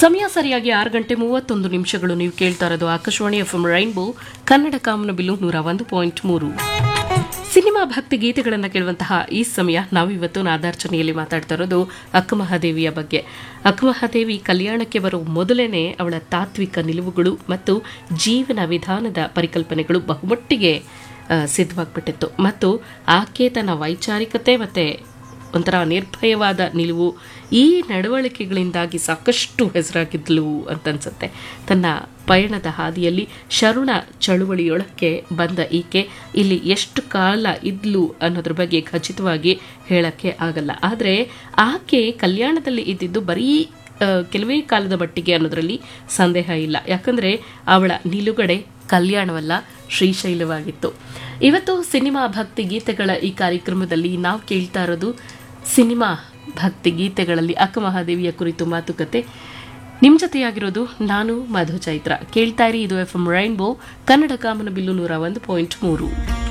ಸಮಯ ಸರಿಯಾಗಿ ಆರು ಗಂಟೆ ಮೂವತ್ತೊಂದು ನಿಮಿಷಗಳು ನೀವು ಕೇಳ್ತಾ ಇರೋದು Akashvani F M rainbow Kannada ಕಾಮನಬಿಲ್ಲು ನೂರ ಒಂದು ಪಾಯಿಂಟ್ ಮೂರು ಸಿನಿಮಾ ಭಕ್ತಿ ಗೀತೆಗಳನ್ನು ಕೇಳುವಂತಹ ಈ ಸಮಯ ನಾವಿವತ್ತು ನಾದಾರ್ಚನೆಯಲ್ಲಿ ಮಾತಾಡ್ತಾ ಇರೋದು ಅಕ್ಕಮಹಾದೇವಿಯ ಬಗ್ಗೆ ಅಕ್ಕಮಹಾದೇವಿ ಕಲ್ಯಾಣಕ್ಕೆ ಬರೋ ಮೊದಲೇನೆ ಅವಳ ತಾತ್ವಿಕ ನಿಲುವುಗಳು ಮತ್ತು ಜೀವನ ವಿಧಾನದ ಪರಿಕಲ್ಪನೆಗಳು ಬಹುಮಟ್ಟಿಗೆ ಆ, ಸಿದ್ಧವಾಗ್ಬಿಟ್ಟಿತ್ತು ಮತ್ತು ಆಕೆ ತನ್ನ ವೈಚಾರಿಕತೆ ಮತ್ತೆ ಒಂಥರ ನಿರ್ಭಯವಾದ ನಿಲುವು ಈ ನಡವಳಿಕೆಗಳಿಂದಾಗಿ ಸಾಕಷ್ಟು ಹೆಸರಾಗಿದ್ಲು ಅಂತ ಅನ್ಸುತ್ತೆ ತನ್ನ ಪಯಣದ ಹಾದಿಯಲ್ಲಿ ಶರುಣ ಚಳುವಳಿಯೊಳಕ್ಕೆ ಬಂದ ಈಕೆ ಇಲ್ಲಿ ಎಷ್ಟು ಕಾಲ ಇದ್ಲು ಅನ್ನೋದ್ರ ಬಗ್ಗೆ ಖಚಿತವಾಗಿ ಹೇಳಕ್ಕೆ ಆಗಲ್ಲ ಆದರೆ ಆಕೆ ಕಲ್ಯಾಣದಲ್ಲಿ ಇದ್ದಿದ್ದು ಬರೀ ಆ, ಕೆಲವೇ ಕಾಲದ ಮಟ್ಟಿಗೆ ಅನ್ನೋದ್ರಲ್ಲಿ ಸಂದೇಹ ಇಲ್ಲ ಯಾಕಂದ್ರೆ ಅವಳ ನಿಲುಗಡೆ ಕಲ್ಯಾಣವಲ್ಲ ಶ್ರೀಶೈಲವಾಗಿತ್ತು ಇವತ್ತು ಸಿನಿಮಾ ಭಕ್ತಿ ಗೀತೆಗಳ ಈ ಕಾರ್ಯಕ್ರಮದಲ್ಲಿ ನಾವು ಕೇಳ್ತಾ ಇರೋದು ಸಿನಿಮಾ ಭಕ್ತಿ ಗೀತೆಗಳಲ್ಲಿ ಅಕ್ಕಮಹಾದೇವಿಯ ಕುರಿತು ಮಾತುಕತೆ ನಿಮ್ಮ ಜೊತೆಯಾಗಿರೋದು ನಾನು ಮಧು ಚೈತ್ರ ಕೇಳ್ತಾ ಇರಿ ಇದು ಎಫ್ ಎಂ ರೈನ್ಬೋ ಕನ್ನಡ ಕಾಮನಬಿಲ್ಲು ನೂರ ಒಂದು ಪಾಯಿಂಟ್ ಮೂರು